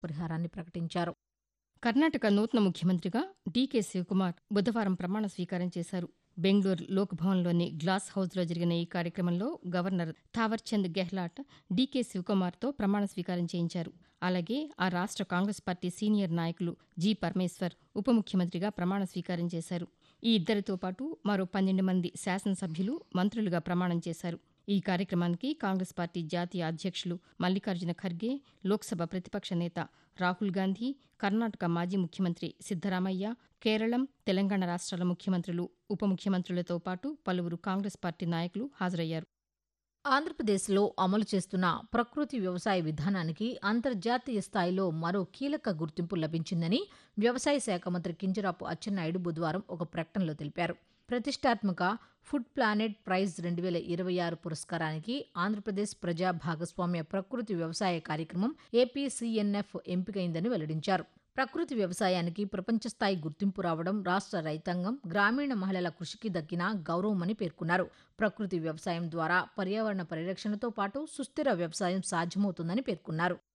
పరిహారాన్ని ప్రకటించారు కర్ణాటక నూతన ముఖ్యమంత్రిగా డీకే శివకుమార్ బుధవారం ప్రమాణ స్వీకారం చేశారు బెంగళూరు లోక్భవన్లోని గ్లాస్ హౌస్లో జరిగిన ఈ కార్యక్రమంలో గవర్నర్ థావర్చంద్ గెహ్లాట్ డీకే శివకుమార్తో ప్రమాణ స్వీకారం చేయించారు అలాగే ఆ రాష్ట్ర కాంగ్రెస్ పార్టీ సీనియర్ నాయకులు జి పరమేశ్వర్ ఉప ముఖ్యమంత్రిగా ప్రమాణ స్వీకారం చేశారు ఈ ఇద్దరితో పాటు మరో పన్నెండు మంది శాసనసభ్యులు మంత్రులుగా ప్రమాణం చేశారు ఈ కార్యక్రమానికి కాంగ్రెస్ పార్టీ జాతీయ అధ్యక్షులు మల్లికార్జున ఖర్గే లోక్సభ ప్రతిపక్ష నేత రాహుల్ గాంధీ కర్ణాటక మాజీ ముఖ్యమంత్రి సిద్దరామయ్య కేరళం తెలంగాణ రాష్ట్రాల ముఖ్యమంత్రులు ఉప ముఖ్యమంత్రులతో పాటు పలువురు కాంగ్రెస్ పార్టీ నాయకులు హాజరయ్యారు ఆంధ్రప్రదేశ్లో అమలు చేస్తున్న ప్రకృతి వ్యవసాయ విధానానికి అంతర్జాతీయ స్థాయిలో మరో కీలక గుర్తింపు లభించిందని వ్యవసాయ శాఖ మంత్రి కింజరాపు అచ్చెన్నాయుడు బుధవారం ఒక ప్రకటనలో తెలిపారు ప్రతిష్టాత్మక ఫుడ్ ప్లానెట్ ప్రైజ్ రెండు వేల ఇరవై ఆరు పురస్కారానికి ఆంధ్రప్రదేశ్ ప్రజా భాగస్వామ్య ప్రకృతి వ్యవసాయ కార్యక్రమం ఏపీసీఎన్ఎఫ్ ఎంపికైందని వెల్లడించారు ప్రకృతి వ్యవసాయానికి ప్రపంచ స్థాయి గుర్తింపు రావడం రాష్ట్ర రైతాంగం గ్రామీణ మహిళల కృషికి దక్కిన గౌరవమని పేర్కొన్నారు ప్రకృతి వ్యవసాయం ద్వారా పర్యావరణ పరిరక్షణతో పాటు సుస్థిర వ్యవసాయం సాధ్యమవుతుందని పేర్కొన్నారు